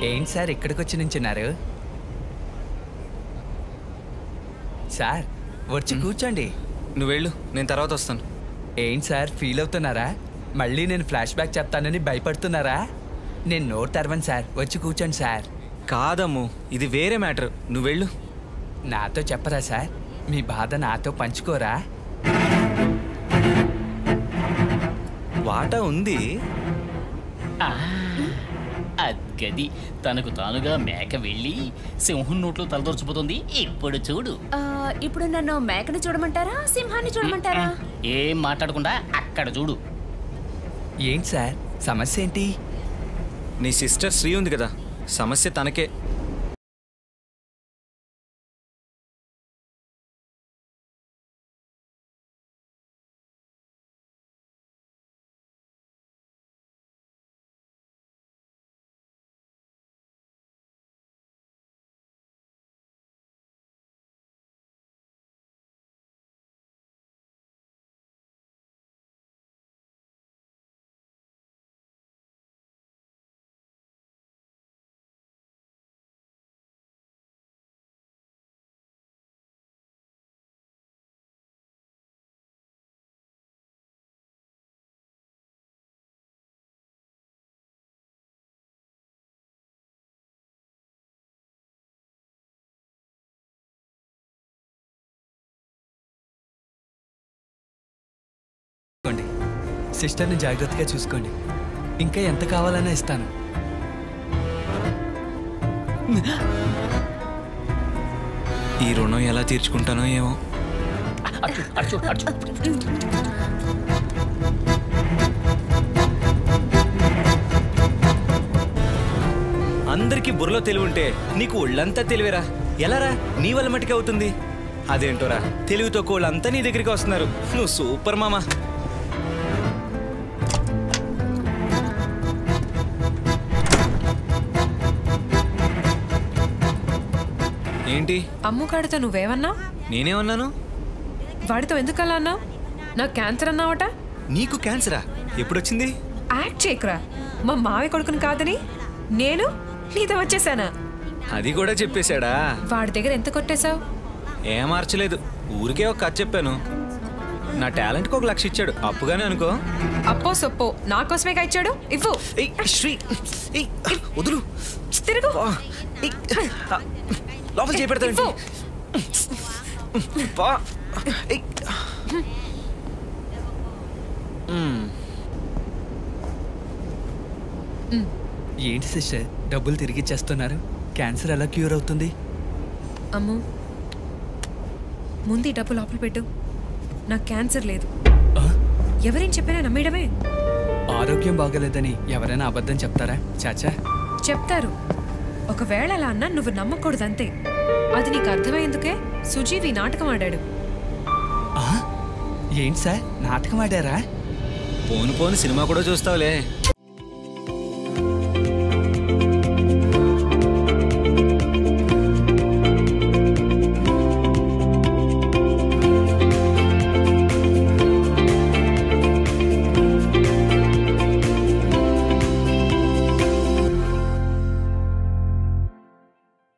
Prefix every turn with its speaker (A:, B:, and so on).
A: ఏంటి సార్ ఇక్కడికి వచ్చి నించున్నారు సార్ వచ్చి కూర్చోండి
B: నువ్వు వెళ్ళు నేను తర్వాత వస్తాను
A: ఏంటి సార్ ఫీల్ అవుతున్నారా మళ్ళీ నేను ఫ్లాష్ బ్యాక్ చెప్తానని భయపడుతున్నారా నేను నోట్ తెరవను సార్ వచ్చి కూర్చోండి సార్
B: కాదమ్ము ఇది వేరే మ్యాటర్ నువ్వు వెళ్ళు
A: నాతో చెప్పరా సార్ మీ బాధ నాతో పంచుకోరా
B: వాటా ఉంది
C: అద్గది తనకు తానుగా మేక వెళ్ళి సింహం నోట్లో తలదొరిచిపోతుంది ఇప్పుడు చూడు
D: ఆ, ఇప్పుడు నన్ను మేకను చూడమంటారా సింహాన్ని చూడమంటారా
C: ఏం మాట్లాడకుండా అక్కడ చూడు
A: ఏంటి సార్ సమస్య ఏంటి
B: నీ సిస్టర్ శ్రీ ఉంది కదా సమస్య తనకే
A: చూసుకోండి సిస్టర్ని జాగ్రత్తగా చూసుకోండి ఇంకా ఎంత కావాలన్నా ఇస్తాను
B: ఈ రుణం ఎలా తీర్చుకుంటానో ఏమో
C: అచ్చు అచ్చు అచ్చు
B: అందరికీ బుర్రలో తెలివి ఉంటే నీకు ఒళ్ళంతా తెలివేరా ఎలారా నీ వల్ల మటుకు అవుతుంది అదేంటోరా తెలివితో కోళ్ళంతా నీ దగ్గరికి వస్తున్నారు నువ్వు సూపర్ మామా ఏంటి
E: అమ్ముగాడితో నువ్వేమన్నావు
B: నేనేమన్నాను
E: వాడితో ఎందుకు అలా అన్నావు నాకు క్యాన్సర్ అన్నావట
B: నీకు క్యాన్సరా ఎప్పుడొచ్చింది
E: యాక్ట్ చేయకురా మా మావి కొడుకుని కాదని నేను నీతో వచ్చేసానా
B: అది కూడా చెప్పేశాడా
E: వాడి దగ్గర ఎంత కొట్టేశావు
B: ఏం మార్చలేదు ఊరికే ఒక కథ చెప్పాను నా టాలెంట్కి ఒక లక్ష ఇచ్చాడు అప్పుగానే అనుకో
E: అప్పో సొప్పో నా కోసమే ఇచ్చాడు ఇవ్వు
B: ఏయ్, శ్రీ ఏయ్, వదులు
E: తిరుగు
B: ఆ, ఏయ్, ఆ, లోపల చేపెడతాను
E: ఇవ్వు.
B: పా ఏయ్. మ్మ్.
A: ఏంటి సిస్టర్ డబ్బులు తిరిగి ఇచ్చేస్తున్నారు క్యాన్సర్ ఎలా క్యూర్ అవుతుంది
E: అమ్ము ముందు ఈ డబ్బు లోపల పెట్టు నాకు క్యాన్సర్ లేదు
A: ఆ?
E: ఎవరేం చెప్పినా నమ్మేయడమే
A: ఆరోగ్యం బాగోలేదని ఎవరైనా అబద్ధం చెప్తారా చాచా
E: చెప్తారు ఒకవేళ అలా అన్నా నువ్వు నమ్మకూడదు అంతే అది నీకు అర్థమయ్యేందుకే సుజీవి నాటకం ఆడాడు
A: ఆ? ఏంటి సార్ నాటకం ఆడారా
B: పోను పోను సినిమా కూడా చూస్తావులే